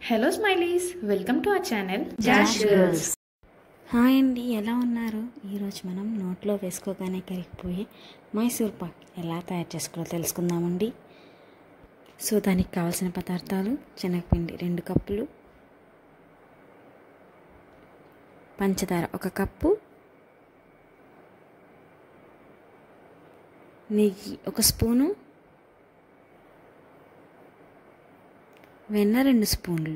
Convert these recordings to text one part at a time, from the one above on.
Hello smileys welcome to our channel Josh girls hi అండి ఎలా ఉన్నారు ఈరోజు మనం నోట్లో వేసుకోగానే కరిగిపోయి మైసూర్ పాక్ ఎలా తయారు చేసుకోవాలో తెలుసుకుందామండి సో దానికి కావాల్సిన పదార్థాలు శనగపిండి రెండు కప్పులు పంచదార ఒక కప్పు నెయ్యి ఒక స్పూను వెన్న రెండు స్పూన్లు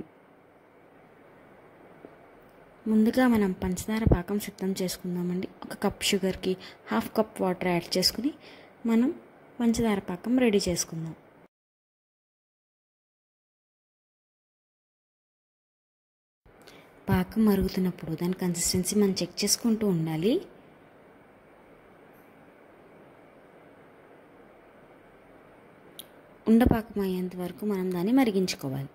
ముందుగా మనం పంచదార పాకం సిద్ధం చేసుకుందామండి ఒక కప్ షుగర్కి హాఫ్ కప్ వాటర్ యాడ్ చేసుకుని మనం పంచదార పాకం రెడీ చేసుకుందాం పాకం మరుగుతున్నప్పుడు దాని కన్సిస్టెన్సీ మనం చెక్ చేసుకుంటూ ఉండాలి ఉండపాకం అయ్యేంత వరకు మనం దాన్ని మరిగించుకోవాలి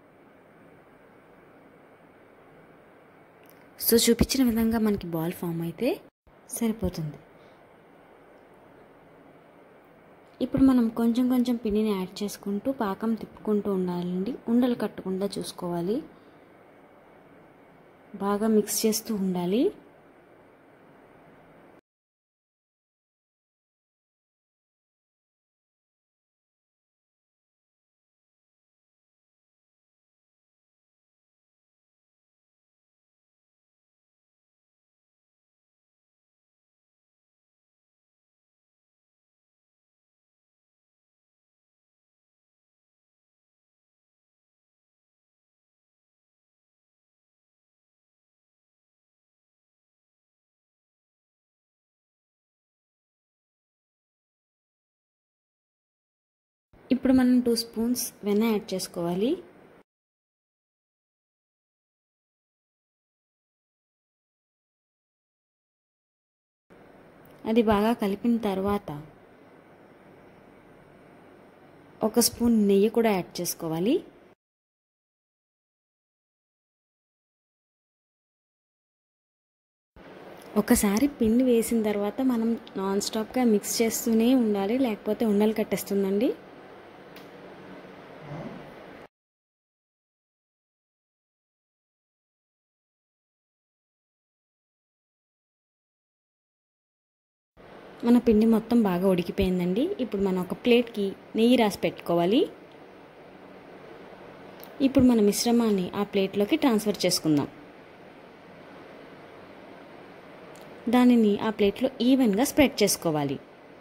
సో చూపించిన విధంగా మనకి బాల్ ఫామ్ అయితే సరిపోతుంది ఇప్పుడు మనం కొంచెం కొంచెం పిండిని యాడ్ చేసుకుంటూ పాకం తిప్పుకుంటూ ఉండాలండి ఉండలు కట్టకుండా చూసుకోవాలి బాగా మిక్స్ చేస్తూ ఉండాలి ఇప్పుడు మనం టూ స్పూన్స్ వెన్న యాడ్ చేసుకోవాలి అది బాగా కలిపిన తర్వాత ఒక స్పూన్ నెయ్యి కూడా యాడ్ చేసుకోవాలి ఒకసారి పిండి వేసిన తర్వాత మనం నాన్ స్టాప్గా మిక్స్ చేస్తూనే ఉండాలి లేకపోతే ఉండలు కట్టేస్తుందండి మన పిండి మొత్తం బాగా ఉడికిపోయిందండి ఇప్పుడు మనం ఒక ప్లేట్కి నెయ్యి రాసి పెట్టుకోవాలి ఇప్పుడు మన మిశ్రమాన్ని ఆ ప్లేట్లోకి ట్రాన్స్ఫర్ చేసుకుందాం దానిని ఆ ప్లేట్లో ఈవెన్గా స్ప్రెడ్ చేసుకోవాలి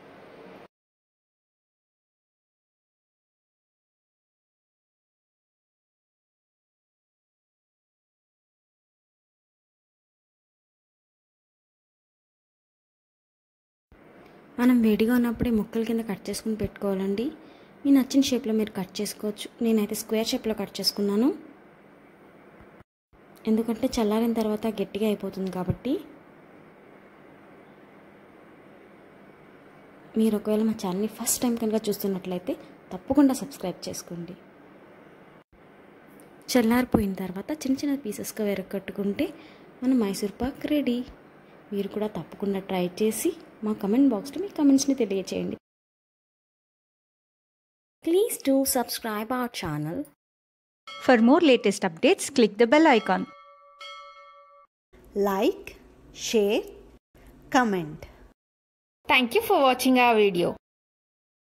మనం వేడిగా ఉన్నప్పుడే ముక్కల కింద కట్ చేసుకుని పెట్టుకోవాలండి మీ నచ్చిన షేప్లో మీరు కట్ చేసుకోవచ్చు నేనైతే స్క్వేర్ షేప్లో కట్ చేసుకున్నాను ఎందుకంటే చల్లారిన తర్వాత గట్టిగా అయిపోతుంది కాబట్టి మీరు ఒకవేళ మా ఛానల్ని ఫస్ట్ టైం కనుక చూస్తున్నట్లయితే తప్పకుండా సబ్స్క్రైబ్ చేసుకోండి చల్లారిపోయిన తర్వాత చిన్న చిన్న పీసెస్గా వెరగొట్టుకుంటే మన మైసూర్ పాక్ రెడీ మీరు కూడా తప్పకుండా ట్రై చేసి మా కమెంట్ బాక్స్లో మీ కమెంట్స్ని తెలియచేయండి please to subscribe our channel For more latest updates, click the bell icon. like, share, comment. Thank you for watching ఆ వీడియో